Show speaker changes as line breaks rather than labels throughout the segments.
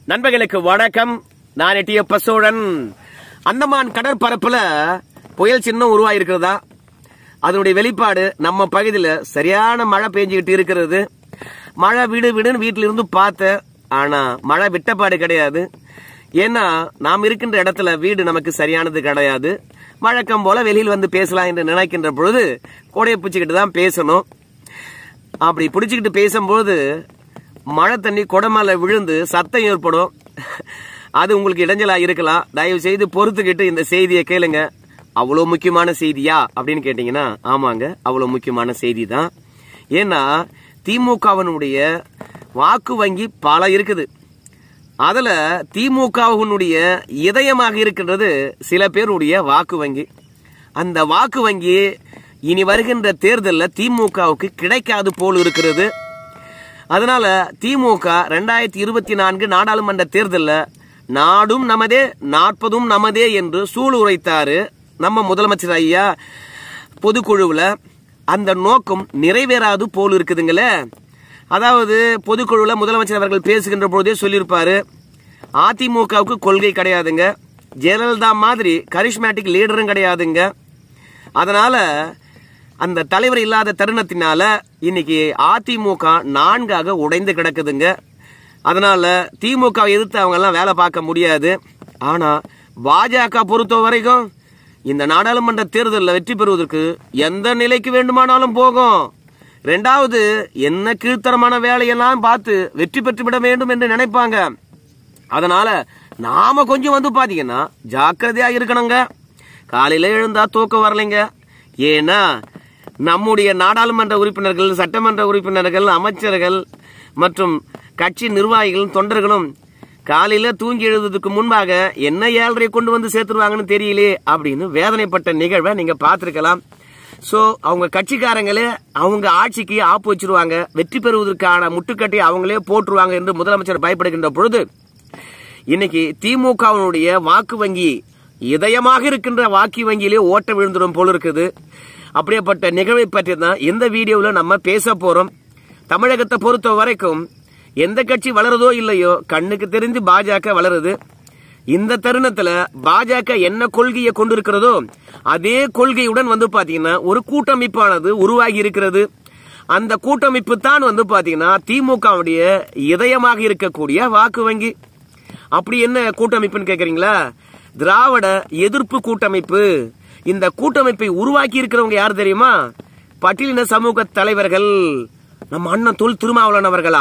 நண்பர்களுக்கு வணக்கம் நான் எட்டியப்ப சோழன் அந்தமான் கடற்பரப்புல புயல் சின்னம் உருவாயிருக்கிறதா அதனுடைய வெளிப்பாடு நம்ம பகுதியில் சரியான மழை பெஞ்சுக்கிட்டு இருக்கிறது மழை விடு விடுன்னு வீட்டில இருந்து பார்த்தேன் ஆனா மழை விட்டப்பாடு கிடையாது ஏன்னா நாம் இருக்கின்ற இடத்துல வீடு நமக்கு சரியானது கிடையாது வழக்கம் போல வெளியில் வந்து பேசலாம் என்று நினைக்கின்ற பொழுது கோடையை பிடிச்சிக்கிட்டு தான் பேசணும் அப்படி பிடிச்சிக்கிட்டு பேசும்போது மழை தண்ணி குடமேல விழுந்து சத்தம் ஏற்படும் அது உங்களுக்கு இடைஞ்சலா இருக்கலாம் தயவு செய்து பொறுத்துக்கிட்டு இந்த செய்தியை கேளுங்க அவ்வளோ முக்கியமான செய்தியா அப்படின்னு கேட்டீங்கன்னா ஆமாங்க அவ்வளோ முக்கியமான செய்தி தான் ஏன்னா திமுகவினுடைய வாக்கு வங்கி பல இருக்குது அதுல திமுகவினுடைய இதயமாக இருக்கின்றது சில பேருடைய வாக்கு வங்கி அந்த வாக்கு வங்கி இனி வருகின்ற தேர்தலில் திமுகவுக்கு கிடைக்காது போல் இருக்கிறது அதனால திமுக ரெண்டாயிரத்தி இருபத்தி நான்கு நாடாளுமன்ற தேர்தலில் நாடும் நமதே நாற்பதும் நமதே என்று சூள் உரைத்தாரு நம்ம முதலமைச்சர் ஐயா பொதுக்குழுவில் அந்த நோக்கம் நிறைவேறாது போல் இருக்குதுங்களே அதாவது பொதுக்குழுவில் முதலமைச்சர் அவர்கள் பேசுகின்ற பொழுதே சொல்லியிருப்பாரு அதிமுகவுக்கு கொள்கை கிடையாதுங்க ஜெயலலிதா மாதிரி கரிஷ்மேட்டிக் லீடரும் கிடையாதுங்க அதனால அந்த தலைவர் இல்லாத தருணத்தினால இன்னைக்கு அதிமுக நான்காக உடைந்து கிடக்குதுங்க அதனால திமுக எதிர்த்து அவங்க எல்லாம் வேலை பார்க்க முடியாது ஆனா பாஜக பொறுத்த வரைக்கும் இந்த நாடாளுமன்ற தேர்தலில் வெற்றி பெறுவதற்கு எந்த நிலைக்கு வேண்டுமானாலும் போகும் ரெண்டாவது என்ன கீழ்த்தரமான வேலையெல்லாம் பார்த்து வெற்றி பெற்று விட வேண்டும் என்று நினைப்பாங்க அதனால நாம கொஞ்சம் வந்து பாத்தீங்கன்னா ஜாக்கிரதையா இருக்கணுங்க காலையில எழுந்தா தூக்கம் வரலைங்க ஏன்னா நம்முடைய நாடாளுமன்ற உறுப்பினர்கள் சட்டமன்ற உறுப்பினர்கள் அமைச்சர்கள் மற்றும் கட்சி நிர்வாகிகளும் தொண்டர்களும் காலையில தூங்கி எழுதுறதுக்கு முன்பாக என்ன ஏழரை கொண்டு வந்து சேர்த்துருவாங்கன்னு தெரியலே அப்படின்னு வேதனைப்பட்ட நிகழ்வை நீங்க பார்த்திருக்கலாம் சோ அவங்க கட்சிக்காரங்களே அவங்க ஆட்சிக்கு ஆப்பு வச்சிருவாங்க வெற்றி பெறுவதற்கான முட்டுக்கட்டை அவங்களே போட்டுருவாங்க என்று முதலமைச்சர் பயப்படுகின்ற பொழுது இன்னைக்கு திமுகவினுடைய வாக்கு வங்கி இதயமாக இருக்கின்ற வாக்கு வங்கியிலே ஓட்ட விழுந்துடும் போல இருக்குது அப்படியேப்பட்ட நிகழ்வை பற்றி தான் இந்த வீடியோவில் நம்ம பேச போறோம் தமிழகத்தை பொறுத்த வரைக்கும் எந்த கட்சி வளருதோ இல்லையோ கண்ணுக்கு தெரிந்து பாஜக வளருது இந்த தருணத்துல பாஜக என்ன கொள்கையை கொண்டிருக்கிறதோ அதே கொள்கையுடன் வந்து பாத்தீங்கன்னா ஒரு கூட்டமைப்பானது உருவாகி இருக்கிறது அந்த கூட்டமைப்பு தான் வந்து பாத்தீங்கன்னா திமுகவுடைய இதயமாக இருக்கக்கூடிய வாக்கு வங்கி அப்படி என்ன கூட்டமைப்புன்னு கேக்குறீங்களா திராவிட எதிர்ப்பு கூட்டமைப்பு இந்த கூட்டமைப்பை உருவாக்கி இருக்கிறவங்க யார் தெரியுமா பட்டியலின சமூக தலைவர்கள் நம்ம அண்ணன் தொல் திருமாவளவன் அவர்களா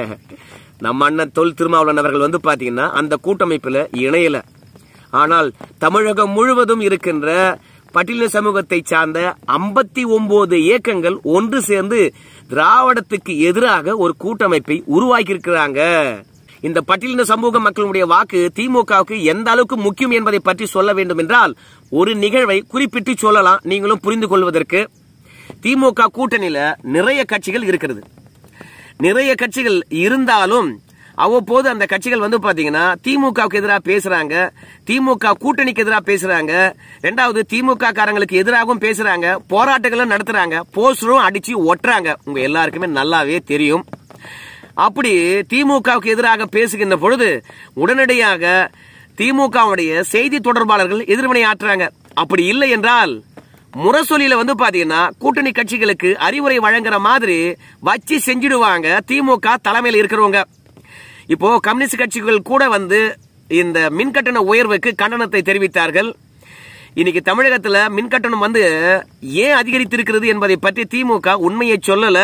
நம்ம அண்ணன் தொல் திருமாவளவன் அவர்கள் வந்து பாத்தீங்கன்னா அந்த கூட்டமைப்புல இணையல ஆனால் தமிழகம் முழுவதும் இருக்கின்ற பட்டியலின சமூகத்தை சார்ந்த ஐம்பத்தி ஒன்பது இயக்கங்கள் ஒன்று சேர்ந்து திராவிடத்துக்கு எதிராக ஒரு கூட்டமைப்பை உருவாக்கி இருக்கிறாங்க இந்த பட்டியலின சமூக மக்களுடைய வாக்கு திமுகவுக்கு எந்த அளவுக்கு முக்கியம் என்பதை பற்றி சொல்ல வேண்டும் என்றால் ஒரு நிகழ்வை குறிப்பிட்டு சொல்லலாம் நீங்களும் புரிந்து கொள்வதற்கு திமுக கூட்டணியில நிறைய கட்சிகள் இருக்கிறது நிறைய கட்சிகள் இருந்தாலும் அவ்வப்போது அந்த கட்சிகள் வந்து பாத்தீங்கன்னா திமுகவுக்கு எதிராக பேசுறாங்க திமுக கூட்டணிக்கு எதிராக பேசுறாங்க ரெண்டாவது திமுக காரங்களுக்கு எதிராகவும் பேசுறாங்க போராட்டங்களும் நடத்துறாங்க போஸ்டரும் அடிச்சு ஒட்டுறாங்க உங்க எல்லாருக்குமே நல்லாவே தெரியும் அப்படி திமுகவுக்கு எதிராக பேசுகின்ற பொழுது உடனடியாக திமுகவுடைய செய்தி தொடர்பாளர்கள் எதிர்வினை ஆற்றுறாங்க அப்படி இல்லை என்றால் முரசொலியில வந்து பாத்தீங்கன்னா கூட்டணி கட்சிகளுக்கு அறிவுரை வழங்குற மாதிரி வச்சு செஞ்சிடுவாங்க திமுக தலைமையில் இருக்கிறவங்க இப்போ கம்யூனிஸ்ட் கட்சிகள் கூட வந்து இந்த மின்கட்டண உயர்வுக்கு கண்டனத்தை தெரிவித்தார்கள் இன்னைக்கு தமிழகத்துல மின்கட்டணம் வந்து ஏன் அதிகரித்திருக்கிறது என்பதை பற்றி திமுக உண்மையை சொல்லல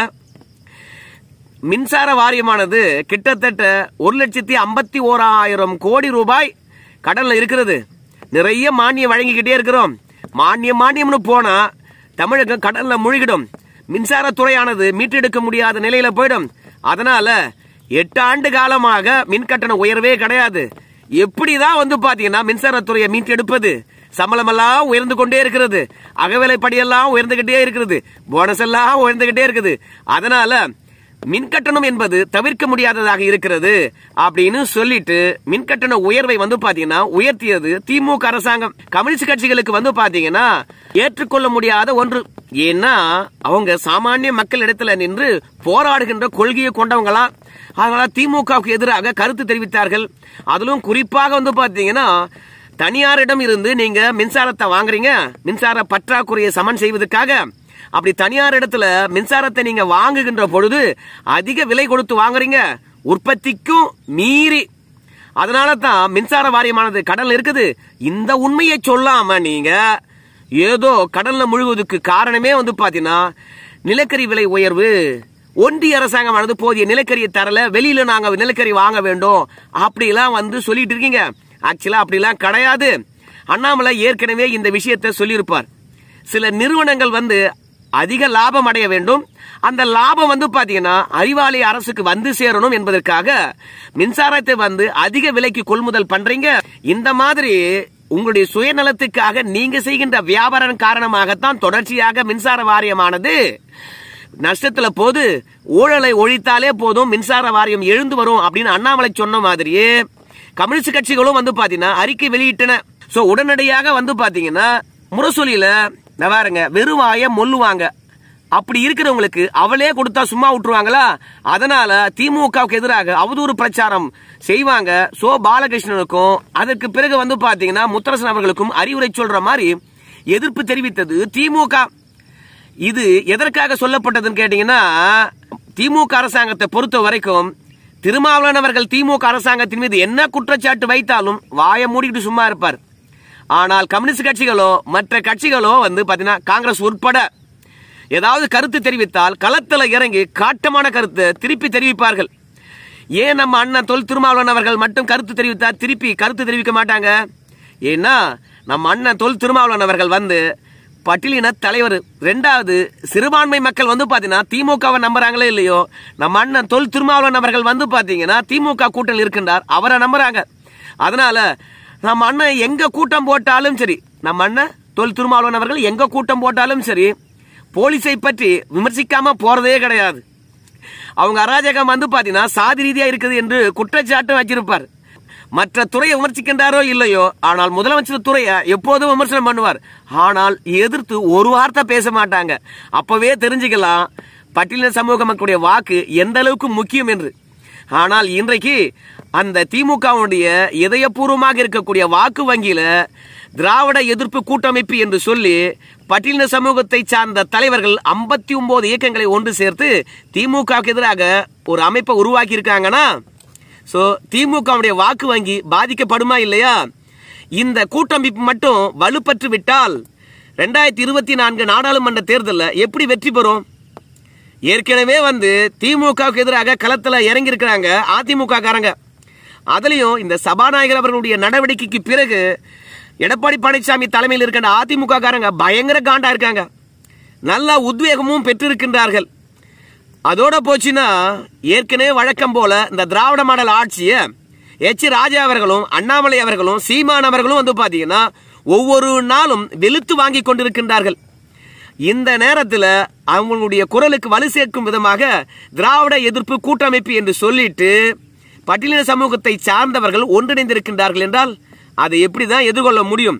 மின்சார வாரியமானது கிட்டத்தட்ட ஒரு லட்சத்தி ஐம்பத்தி ஓராயிரம் கோடி ரூபாய் கடன்ல இருக்கிறது நிறைய மானியம் வழங்கிக்கிட்டே இருக்கிறோம் மானியம் மானியம்னு போனா தமிழகம் கடல்ல முழுகிடும் மின்சாரத்துறையானது மீட்டெடுக்க முடியாத நிலையில போயிடும் அதனால எட்டு ஆண்டு காலமாக மின் கட்டண உயர்வே கிடையாது எப்படிதான் வந்து பாத்தீங்கன்னா மின்சாரத்துறையை மீட்டெடுப்பது சம்பளம் எல்லாம் உயர்ந்து கொண்டே இருக்கிறது அகவிலைப்படியெல்லாம் உயர்ந்துகிட்டே இருக்கிறது போனஸ் எல்லாம் உயர்ந்துகிட்டே இருக்குது அதனால மின்கட்டணம் என்பது தவிர்க்க முடியாததாக இருக்கிறது அப்படின்னு சொல்லிட்டு மின்கட்டண உயர்வை வந்து பாத்தீங்கன்னா உயர்த்தியது திமுக அரசாங்கம் கம்யூனிஸ்ட் கட்சிகளுக்கு வந்து பாத்தீங்கன்னா ஏற்றுக்கொள்ள முடியாத ஒன்று ஏன்னா அவங்க சாமானிய மக்கள் இடத்துல நின்று போராடுகின்ற கொள்கையை கொண்டவங்களா அதனால திமுகவுக்கு எதிராக கருத்து தெரிவித்தார்கள் அதிலும் குறிப்பாக வந்து பாத்தீங்கன்னா தனியாரிடம் இருந்து நீங்க மின்சாரத்தை வாங்குறீங்க மின்சார பற்றாக்குறையை சமன் செய்வதற்காக அப்படி தனியார் இடத்துல மின்சாரத்தை நீங்க வாங்குகின்ற பொழுது அதிக விலை கொடுத்து வாங்குறீங்க உற்பத்திக்கும் மீறி அதனால தான் மின்சார வாரியமானது கடல்ல இருக்குது இந்த உண்மையை சொல்லாம நீங்க ஏதோ கடல்ல முழுவதுக்கு காரணமே வந்து பாத்தீங்கன்னா நிலக்கரி விலை உயர்வு ஒன்றிய அரசாங்கமானது போதிய நிலக்கரியை தரல வெளியில நாங்க நிலக்கரி வாங்க வேண்டும் அப்படிலாம் வந்து சொல்லிட்டு இருக்கீங்க ஆக்சுவலா அப்படிலாம் கிடையாது அண்ணாமலை ஏற்கனவே இந்த விஷயத்தை சொல்லியிருப்பார் சில நிறுவனங்கள் வந்து அதிக லாபம் அடைய வேண்டும் அந்த லாபம் வந்து பாத்தீங்கன்னா அறிவாலய அரசுக்கு வந்து சேரணும் என்பதற்காக மின்சாரத்தை வந்து அதிக விலைக்கு கொள்முதல் பண்றீங்க இந்த மாதிரி உங்களுடைய சுயநலத்துக்காக நீங்க செய்கின்ற வியாபாரம் காரணமாகத்தான் தொடர்ச்சியாக மின்சார வாரியமானது நஷ்டத்துல போது ஊழலை ஒழித்தாலே போதும் மின்சார வாரியம் எழுந்து வரும் அப்படின்னு அண்ணாமலை சொன்ன மாதிரியே கம்யூனிஸ்ட் கட்சிகளும் வந்து பாத்தீங்கன்னா அறிக்கை வெளியிட்டன சோ உடனடியாக வந்து பாத்தீங்கன்னா முரசொலியில இந்த பாருங்க வெறுவாய மொல்லுவாங்க அப்படி இருக்கிறவங்களுக்கு அவளே கொடுத்தா சும்மா விட்டுருவாங்களா அதனால திமுகவுக்கு எதிராக அவதூறு பிரச்சாரம் செய்வாங்க சோ பாலகிருஷ்ணனுக்கும் அதற்கு பிறகு வந்து பாத்தீங்கன்னா முத்தரசன் அவர்களுக்கும் அறிவுரை சொல்ற மாதிரி எதிர்ப்பு தெரிவித்தது திமுக இது எதற்காக சொல்லப்பட்டதுன்னு கேட்டீங்கன்னா திமுக அரசாங்கத்தை பொறுத்த வரைக்கும் திருமாவளவன் அவர்கள் திமுக அரசாங்கத்தின் மீது என்ன குற்றச்சாட்டு வைத்தாலும் வாயை மூடிக்கிட்டு சும்மா இருப்பார் ஆனால் கம்யூனிஸ்ட் கட்சிகளோ மற்ற கட்சிகளோ வந்து பாத்தீங்கன்னா காங்கிரஸ் உட்பட ஏதாவது கருத்து தெரிவித்தால் களத்துல இறங்கி காட்டமான கருத்தை திருப்பி தெரிவிப்பார்கள் ஏன் நம்ம அண்ணன் தொல் திருமாவளவன் அவர்கள் மட்டும் கருத்து தெரிவித்தால் திருப்பி கருத்து தெரிவிக்க மாட்டாங்க ஏன்னா நம்ம அண்ணன் தொல் திருமாவளவன் அவர்கள் வந்து பட்டியலின தலைவர் ரெண்டாவது சிறுபான்மை மக்கள் வந்து பாத்தீங்கன்னா திமுகவை நம்புறாங்களே இல்லையோ நம்ம அண்ணன் தொல் திருமாவளவன் அவர்கள் வந்து பாத்தீங்கன்னா திமுக கூட்டத்தில் இருக்கின்றார் அவரை நம்புறாங்க அதனால நம்ம அண்ணன் எங்க கூட்டம் போட்டாலும் சரி நம்ம அண்ணன் தொல் திருமாவளவன் அவர்கள் எங்க கூட்டம் போட்டாலும் சரி போலீஸை பற்றி விமர்சிக்காம போறதே கிடையாது அவங்க அராஜகம் வந்து பாத்தீங்கன்னா சாதி ரீதியா இருக்குது என்று குற்றச்சாட்டும் வச்சிருப்பார் மற்ற துறையை விமர்சிக்கின்றாரோ இல்லையோ ஆனால் முதலமைச்சர் துறையை எப்போதும் விமர்சனம் பண்ணுவார் ஆனால் எதிர்த்து ஒரு வார்த்தை பேச மாட்டாங்க அப்பவே தெரிஞ்சுக்கலாம் பட்டியலின சமூக மக்களுடைய வாக்கு எந்த அளவுக்கு முக்கியம் என்று ஆனால் இன்றைக்கு அந்த திமுகவுடைய இதயபூர்வமாக இருக்கக்கூடிய வாக்கு வங்கியில திராவிட எதிர்ப்பு கூட்டமைப்பு என்று சொல்லி பட்டியலின சமூகத்தை சார்ந்த தலைவர்கள் ஐம்பத்தி ஒன்பது இயக்கங்களை ஒன்று சேர்த்து திமுகவுக்கு எதிராக ஒரு அமைப்பை உருவாக்கி இருக்காங்கன்னா சோ திமுகவுடைய வாக்கு வங்கி பாதிக்கப்படுமா இல்லையா இந்த கூட்டமைப்பு மட்டும் வலுப்பற்று விட்டால் ரெண்டாயிரத்தி இருபத்தி நான்கு நாடாளுமன்ற தேர்தலில் எப்படி வெற்றி பெறும் ஏற்கனவே வந்து திமுகவுக்கு எதிராக களத்துல இறங்கி இருக்கிறாங்க அதிமுக காரங்க அதுலயும் இந்த சபாநாயகர் அவர்களுடைய நடவடிக்கைக்கு பிறகு எடப்பாடி பழனிசாமி தலைமையில் இருக்கின்ற அதிமுக காரங்க பயங்கர காண்டா இருக்காங்க நல்ல உத்வேகமும் பெற்றிருக்கின்றார்கள் அதோட போச்சுன்னா ஏற்கனவே வழக்கம் போல இந்த திராவிட மாடல் ஆட்சியை எச் ராஜா அவர்களும் அண்ணாமலை அவர்களும் சீமான் அவர்களும் வந்து பாத்தீங்கன்னா ஒவ்வொரு நாளும் வெளுத்து வாங்கி கொண்டிருக்கின்றார்கள் இந்த நேரத்தில் அவங்களுடைய குரலுக்கு வலு சேர்க்கும் விதமாக திராவிட எதிர்ப்பு கூட்டமைப்பு என்று சொல்லிட்டு பட்டியலின சமூகத்தை சார்ந்தவர்கள் ஒன்றிணைந்திருக்கின்றார்கள் என்றால் அதை எப்படிதான் எதிர்கொள்ள முடியும்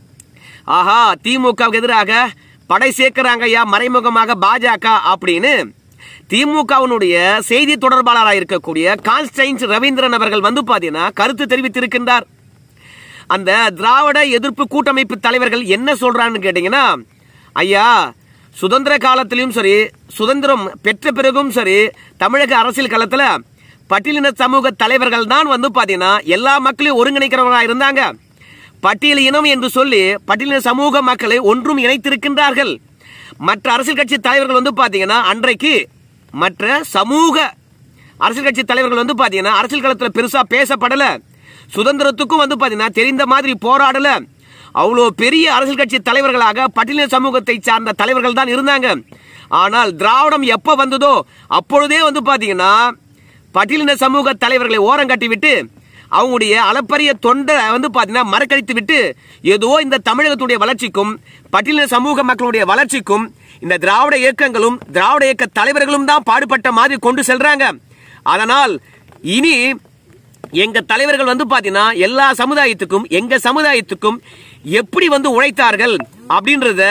ஆஹா திமுகவுக்கு எதிராக படை சேர்க்கிறாங்க ஐயா மறைமுகமாக பாஜக அப்படின்னு திமுகவினுடைய செய்தி தொடர்பாளராக இருக்கக்கூடிய கான்ஸ்டைன்ஸ் ரவீந்திரன் அவர்கள் வந்து பாத்தீங்கன்னா கருத்து தெரிவித்திருக்கின்றார் அந்த திராவிட எதிர்ப்பு கூட்டமைப்பு தலைவர்கள் என்ன சொல்றான்னு கேட்டீங்கன்னா ஐயா சுதந்திர காலத்திலும் சரி சுதந்திரம் பெற்ற பிறகும் சரி தமிழக அரசியல் களத்துல பட்டியலின சமூக தலைவர்கள் தான் வந்து பாத்தீங்கன்னா எல்லா மக்களையும் ஒருங்கிணைக்கிறவர்களா இருந்தாங்க பட்டியல் இனம் என்று சொல்லி பட்டியலின சமூக மக்களை ஒன்றும் இணைத்திருக்கின்றார்கள் மற்ற அரசியல் கட்சி தலைவர்கள் வந்து பாத்தீங்கன்னா அன்றைக்கு மற்ற சமூக அரசியல் கட்சி தலைவர்கள் வந்து பாத்தீங்கன்னா அரசியல் களத்துல பெருசா பேசப்படல சுதந்திரத்துக்கும் வந்து பாத்தீங்கன்னா தெரிந்த மாதிரி போராடல அவ்வளோ பெரிய அரசியல் கட்சி தலைவர்களாக பட்டியலின சமூகத்தை சார்ந்த தலைவர்கள் தான் இருந்தாங்க ஆனால் திராவிடம் எப்ப வந்ததோ அப்பொழுதே வந்து பாத்தீங்கன்னா பட்டியலின சமூக தலைவர்களை ஓரம் கட்டி விட்டு அவங்களுடைய அளப்பரிய தொண்டை வந்து பாத்தீங்கன்னா மறக்கடித்து விட்டு ஏதோ இந்த தமிழகத்துடைய வளர்ச்சிக்கும் பட்டியலின சமூக மக்களுடைய வளர்ச்சிக்கும் இந்த திராவிட இயக்கங்களும் திராவிட இயக்க தலைவர்களும் தான் பாடுபட்ட மாதிரி கொண்டு செல்றாங்க அதனால் இனி எங்க தலைவர்கள் வந்து பாத்தீங்கன்னா எல்லா சமுதாயத்துக்கும் எங்க சமுதாயத்துக்கும் எப்படி வந்து உழைத்தார்கள் அப்படின்றத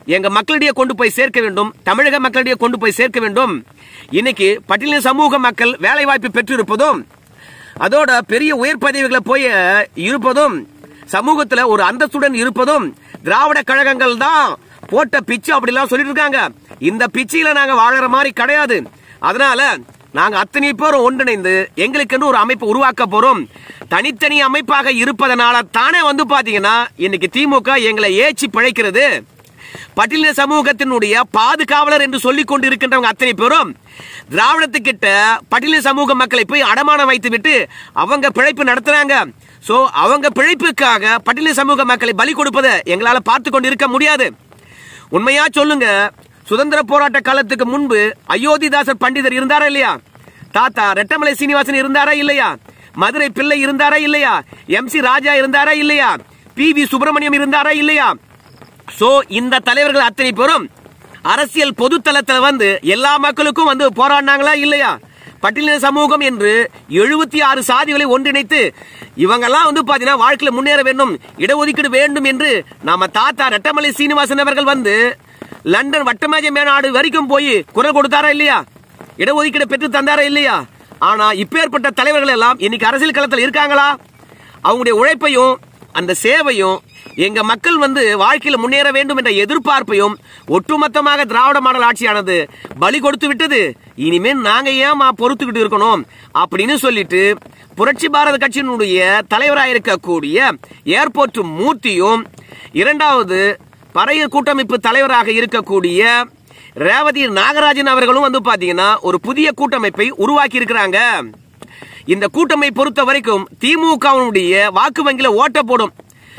எங்க மக்களிடையே கொண்டு போய் சேர்க்க வேண்டும் தமிழக மக்களிடையே கொண்டு போய் சேர்க்க வேண்டும் இன்னைக்கு பட்டியலின சமூக மக்கள் வேலை வாய்ப்பு பெற்றிருப்பதும் அதோட பெரிய உயர் பதவிகளை போய் இருப்பதும் சமூகத்துல ஒரு அந்தஸ்துடன் இருப்பதும் திராவிட கழகங்கள் தான் போட்ட பிச்சு அப்படிலாம் சொல்லிட்டு இருக்காங்க இந்த பிச்சையில நாங்க வாழற மாதிரி கிடையாது அதனால நாங்க அத்தனை பேரும் ஒன்றிணைந்து எங்களுக்கென்று ஒரு அமைப்பு உருவாக்க போறோம் தனித்தனி அமைப்பாக இருப்பதனால தானே வந்து பாத்தீங்கன்னா இன்னைக்கு திமுக எங்களை ஏச்சி பிழைக்கிறது பட்டியலின சமூகத்தினுடைய பாதுகாவலர் என்று சொல்லிக் கொண்டு இருக்கின்றவங்க அத்தனை பேரும் திராவிடத்துக்கிட்ட பட்டியலின சமூக மக்களை போய் அடமானம் வைத்து விட்டு அவங்க பிழைப்பு நடத்துறாங்க சோ அவங்க பிழைப்புக்காக பட்டியலின சமூக மக்களை பலி கொடுப்பதை எங்களால பார்த்து கொண்டு இருக்க முடியாது உண்மையா சொல்லுங்க சுதந்திர போராட்ட காலத்துக்கு முன்பு அயோத்திதாசர் பண்டிதர் இருந்தாரா இல்லையா தாத்தா ரெட்டமலை சீனிவாசன் இருந்தாரா இல்லையா மதுரை பிள்ளை இருந்தாரா இல்லையா எம் சி ராஜா இருந்தாரா இல்லையா பி வி சுப்பிரமணியம் இருந்தாரா இல்லையா சோ இந்த தலைவர்கள் அத்தனை பேரும் அரசியல் பொதுத்தளத்துல வந்து எல்லா மக்களுக்கும் வந்து போராடினாங்களா இல்லையா பட்டியலின சமூகம் என்று எழுபத்தி ஆறு சாதிகளை ஒன்றிணைத்து இவங்கெல்லாம் வந்து பாத்தீங்கன்னா வாழ்க்கையில முன்னேற வேண்டும் இடஒதுக்கீடு வேண்டும் என்று நாம தாத்தா ரெட்டமலை சீனிவாசன் அவர்கள் வந்து லண்டன் வட்டமேஜை மேநாடு வரைக்கும் போய் குரல் கொடுத்தாரா இல்லையா இடஒதுக்கீடு பெற்று தந்தாரா இல்லையா ஆனா இப்பேற்பட்ட தலைவர்கள் எல்லாம் இன்னைக்கு அரசியல் களத்தில் இருக்காங்களா அவங்களுடைய உழைப்பையும் அந்த சேவையும் எங்க மக்கள் வந்து வாழ்க்கையில முன்னேற வேண்டும் என்ற எதிர்பார்ப்பையும் ஒட்டுமொத்தமாக திராவிட மாடல் ஆட்சியானது பலி கொடுத்து விட்டது இனிமேல் நாங்க ஏமா பொறுத்துக்கிட்டு இருக்கணும் அப்படின்னு சொல்லிட்டு புரட்சி பாரத கட்சியினுடைய தலைவராக இருக்கக்கூடிய ஏர்போர்ட் மூர்த்தியும் இரண்டாவது பறையர் கூட்டமைப்பு தலைவராக இருக்கக்கூடிய ரேவதி நாகராஜன் அவர்களும் வந்து பாத்தீங்கன்னா ஒரு புதிய கூட்டமைப்பை உருவாக்கி இருக்கிறாங்க இந்த கூட்டமை பொறுத்த வரைக்கும் திமுகவினுடைய வாக்கு வங்கியில ஓட்ட போடும்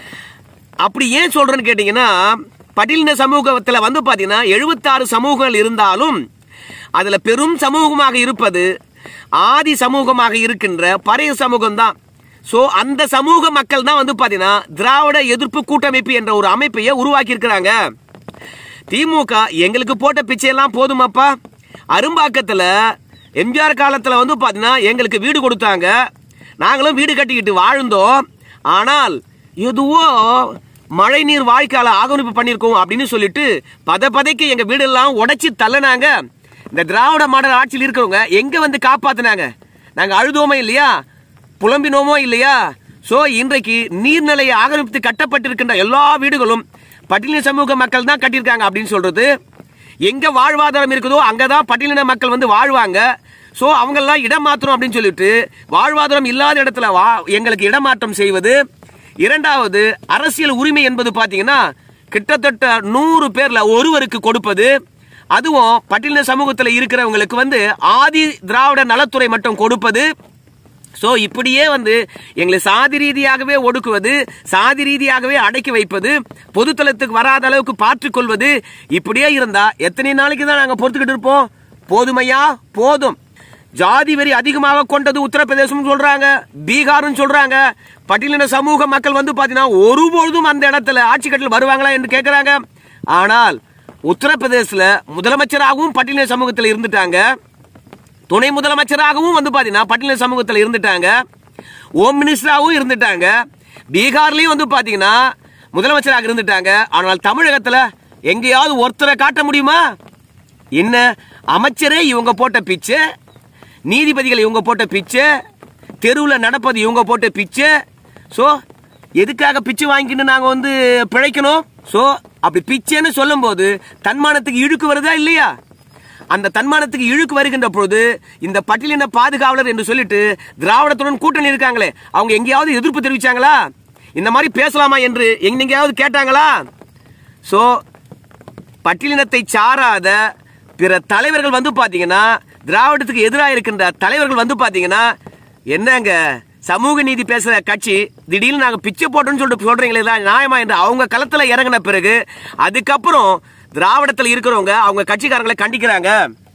அப்படி ஏன் சொல்றேன்னு கேட்டீங்கன்னா பட்டியலின சமூகத்துல வந்து பாத்தீங்கன்னா எழுபத்தாறு சமூகங்கள் இருந்தாலும் அதுல பெரும் சமூகமாக இருப்பது ஆதி சமூகமாக இருக்கின்ற பறைய சமூகம் தான் சோ அந்த சமூக மக்கள் தான் வந்து பாத்தீங்கன்னா திராவிட எதிர்ப்பு கூட்டமைப்பு என்ற ஒரு அமைப்பையே உருவாக்கி இருக்கிறாங்க திமுக எங்களுக்கு போட்ட பிச்சையெல்லாம் போதுமாப்பா அரும்பாக்கத்துல எம்ஜிஆர் காலத்துல வந்து பாத்தீங்கன்னா எங்களுக்கு வீடு கொடுத்தாங்க நாங்களும் வீடு கட்டிக்கிட்டு வாழ்ந்தோம் ஆனால் எதுவோ மழை நீர் வாய்க்கால ஆக்கிரமிப்பு பண்ணிருக்கோம் அப்படின்னு சொல்லிட்டு பத பதைக்கு எங்க வீடெல்லாம் உடைச்சு தள்ளனாங்க இந்த திராவிட மாடல் ஆட்சியில் இருக்கிறவங்க எங்க வந்து காப்பாத்துனாங்க நாங்க அழுதோமோ இல்லையா புலம்பினோமோ இல்லையா சோ இன்றைக்கு நீர்நிலையை ஆக்கிரமித்து கட்டப்பட்டிருக்கின்ற எல்லா வீடுகளும் பட்டியலின சமூக மக்கள் தான் கட்டியிருக்காங்க அப்படின்னு சொல்றது எங்க வாழ்வாதாரம் இருக்குதோ அங்கதான் பட்டியலின மக்கள் வந்து வாழ்வாங்க சோ அவங்கெல்லாம் இடம் மாற்றணும் அப்படின்னு சொல்லிட்டு வாழ்வாதாரம் இல்லாத இடத்துல வா எங்களுக்கு இடமாற்றம் செய்வது இரண்டாவது அரசியல் உரிமை என்பது பாத்தீங்கன்னா கிட்டத்தட்ட நூறு பேர்ல ஒருவருக்கு கொடுப்பது அதுவும் பட்டியலின சமூகத்தில் இருக்கிறவங்களுக்கு வந்து ஆதி திராவிட நலத்துறை மட்டும் கொடுப்பது சோ இப்படியே வந்து எங்களை சாதி ரீதியாகவே ஒடுக்குவது சாதி ரீதியாகவே அடக்கி வைப்பது பொதுத்தளத்துக்கு வராத அளவுக்கு பார்த்துக் கொள்வது இப்படியே இருந்தா எத்தனை நாளைக்கு தான் நாங்க பொறுத்துக்கிட்டு இருப்போம் போதுமையா போதும் ஜாதி வெறி அதிகமாக கொண்டது உத்தரப்பிரதேசம் சொல்றாங்க பீகார்னு சொல்றாங்க பட்டியலின சமூக மக்கள் வந்து பாத்தீங்கன்னா ஒருபொழுதும் அந்த இடத்துல ஆட்சி கட்டில் வருவாங்களா என்று கேட்கிறாங்க ஆனால் உத்தரப்பிரதேசல முதலமைச்சராகவும் பட்டியலின சமூகத்தில் இருந்துட்டாங்க துணை முதலமைச்சராகவும் வந்து பாத்தீங்கன்னா பட்டியலின சமூகத்தில் இருந்துட்டாங்க ஹோம் மினிஸ்டராகவும் இருந்துட்டாங்க பீகார்லயும் வந்து பாத்தீங்கன்னா முதலமைச்சராக இருந்துட்டாங்க ஆனால் தமிழகத்துல எங்கேயாவது ஒருத்தரை காட்ட முடியுமா என்ன அமைச்சரே இவங்க போட்ட பிச்சை நீதிபதிகள் இவங்க போட்ட பிச்சை தெருவில் நடப்பது இவங்க போட்ட பிச்சை ஸோ எதுக்காக பிச்சை வாங்கிட்டு நாங்கள் வந்து பிழைக்கணும் ஸோ அப்படி பிச்சைன்னு சொல்லும்போது தன்மானத்துக்கு இழுக்கு வருதா இல்லையா அந்த தன்மானத்துக்கு இழுக்கு வருகின்ற பொழுது இந்த பட்டியலின பாதுகாவலர் என்று சொல்லிட்டு திராவிடத்துடன் கூட்டணி இருக்காங்களே அவங்க எங்கேயாவது எதிர்ப்பு தெரிவிச்சாங்களா இந்த மாதிரி பேசலாமா என்று எங்கெங்கேயாவது கேட்டாங்களா ஸோ பட்டியலினத்தை சாராத பிற தலைவர்கள் வந்து பாத்தீங்கன்னா திராவிடத்துக்கு எதிராக இருக்கின்ற தலைவர்கள் வந்து பாத்தீங்கன்னா என்னங்க சமூக நீதி பேசுற கட்சி திடீர்னு நாங்க பிச்சை போட்டோம்னு சொல்லிட்டு சொல்றீங்களே இதெல்லாம் நியாயமா என்று அவங்க களத்துல இறங்கின பிறகு அதுக்கப்புறம் திராவிடத்துல இருக்கிறவங்க அவங்க கட்சிக்காரங்களை கண்டிக்கிறாங்க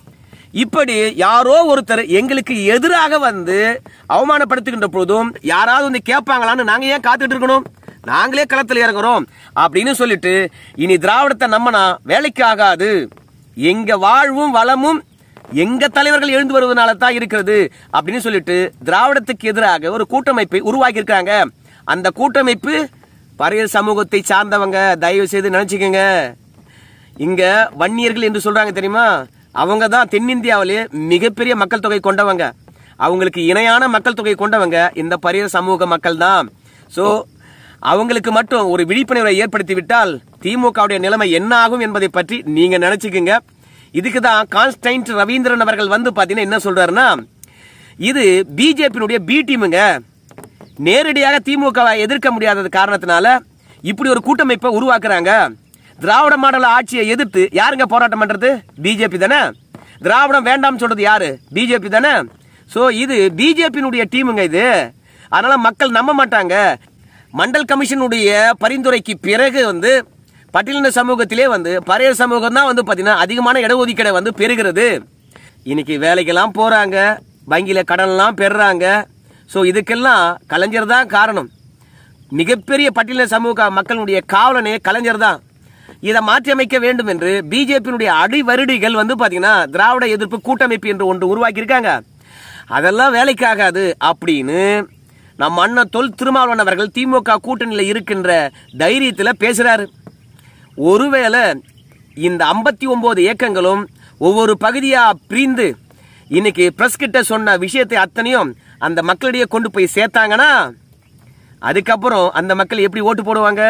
இப்படி யாரோ ஒருத்தர் எங்களுக்கு எதிராக வந்து அவமானப்படுத்துகின்ற பொழுதும் யாராவது வந்து கேட்பாங்களான்னு நாங்க ஏன் காத்துட்டு இருக்கணும் நாங்களே களத்தில் இறங்குறோம் அப்படின்னு சொல்லிட்டு இனி திராவிடத்தை நம்பினா வேலைக்கு ஆகாது எங்க வாழ்வும் வளமும் எங்க தலைவர்கள் எழுந்து வருவதனால தான் இருக்கிறது அப்படின்னு சொல்லிட்டு திராவிடத்துக்கு எதிராக ஒரு கூட்டமைப்பை உருவாக்கி இருக்காங்க அந்த கூட்டமைப்பு பறையர் சமூகத்தை சார்ந்தவங்க தயவு செய்து நினைச்சுக்கோங்க இங்க வன்னியர்கள் என்று சொல்றாங்க தெரியுமா அவங்க தான் தென்னிந்தியாவிலே மிகப்பெரிய மக்கள் தொகை கொண்டவங்க அவங்களுக்கு இணையான மக்கள் தொகை கொண்டவங்க இந்த பரியர் சமூக மக்கள் தான் சோ அவங்களுக்கு மட்டும் ஒரு விழிப்புணர்வை ஏற்படுத்தி விட்டால் திமுகவுடைய நிலைமை என்ன ஆகும் என்பதை பற்றி நீங்க நினைச்சுக்குங்க இதுக்கு தான் கான்ஸ்டைன்ட் ரவீந்திரன் அவர்கள் வந்து பாத்தீங்கன்னா என்ன சொல்றாருன்னா இது பிஜேபியினுடைய பி டீமுங்க நேரடியாக திமுகவை எதிர்க்க முடியாதது காரணத்தினால இப்படி ஒரு கூட்டமைப்பை உருவாக்குறாங்க திராவிட மாடல் ஆட்சியை எதிர்த்து யாருங்க போராட்டம் பண்றது பிஜேபி தானே திராவிடம் வேண்டாம் சொல்றது யாரு பிஜேபி தானே சோ இது பிஜேபியினுடைய டீமுங்க இது அதனால மக்கள் நம்ப மாட்டாங்க மண்டல் கமிஷனுடைய பரிந்துரைக்கு பிறகு வந்து பட்டியலின சமூகத்திலே வந்து பறையர் சமூகம் தான் வந்து பாத்தீங்கன்னா அதிகமான இடஒதுக்கீடை வந்து பெறுகிறது இன்னைக்கு வேலைக்கெல்லாம் போறாங்க வங்கியில கடன்லாம் பெறுறாங்க சோ இதுக்கெல்லாம் கலைஞர் தான் காரணம் மிகப்பெரிய பட்டியலின சமூக மக்களுடைய காவலனே கலைஞர் தான் இதை மாற்றியமைக்க வேண்டும் என்று பிஜேபியினுடைய அடிவருடிகள் வந்து பாத்தீங்கன்னா திராவிட எதிர்ப்பு கூட்டமைப்பு என்று ஒன்று உருவாக்கி இருக்காங்க அதெல்லாம் வேலைக்காகாது அப்படின்னு நம் அண்ணன் தொல் திருமாவளவன் அவர்கள் திமுக கூட்டணியில் இருக்கின்ற தைரியத்துல பேசுறாரு ஒருவேளை இந்த ஐம்பத்தி ஒன்பது இயக்கங்களும் ஒவ்வொரு பகுதியா பிரிந்து இன்னைக்கு பிரஸ் கிட்ட சொன்ன விஷயத்தை அத்தனையும் அந்த மக்களிடையே கொண்டு போய் சேர்த்தாங்கன்னா அதுக்கப்புறம் அந்த மக்கள் எப்படி ஓட்டு போடுவாங்க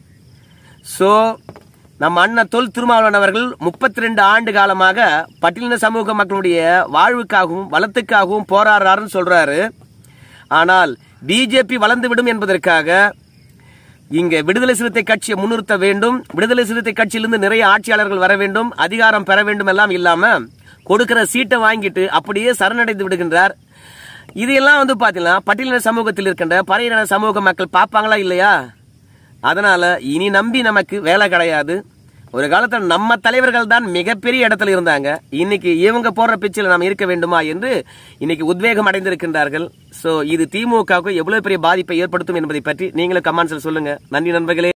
சோ நம்ம அண்ணன் தொல் திருமாவளவன் அவர்கள் முப்பத்தி ரெண்டு ஆண்டு காலமாக பட்டியலின சமூக மக்களுடைய வாழ்வுக்காகவும் வளத்துக்காகவும் போராடுறாருன்னு சொல்றாரு ஆனால் பிஜேபி வளர்ந்து விடும் என்பதற்காக இங்க விடுதலை சிறுத்தை கட்சியை முன்னிறுத்த வேண்டும் விடுதலை சிறுத்தை கட்சியிலிருந்து நிறைய ஆட்சியாளர்கள் வர வேண்டும் அதிகாரம் பெற வேண்டும் எல்லாம் இல்லாம கொடுக்கிற சீட்டை வாங்கிட்டு அப்படியே சரணடைந்து விடுகின்றார் இதையெல்லாம் வந்து பாத்தீங்கன்னா பட்டியலின சமூகத்தில் இருக்கின்ற பறையின சமூக மக்கள் பார்ப்பாங்களா இல்லையா அதனால இனி நம்பி நமக்கு வேலை கிடையாது ஒரு காலத்துல நம்ம தலைவர்கள் தான் மிகப்பெரிய இடத்துல இருந்தாங்க இன்னைக்கு இவங்க போடுற பிச்சில் நாம் இருக்க வேண்டுமா என்று இன்னைக்கு உத்வேகம் அடைந்திருக்கின்றார்கள் சோ இது திமுகவுக்கு எவ்வளவு பெரிய பாதிப்பை ஏற்படுத்தும் என்பதை பற்றி நீங்களும் கமெண்ட்ஸ்ல சொல்லுங்க நன்றி நண்பர்களே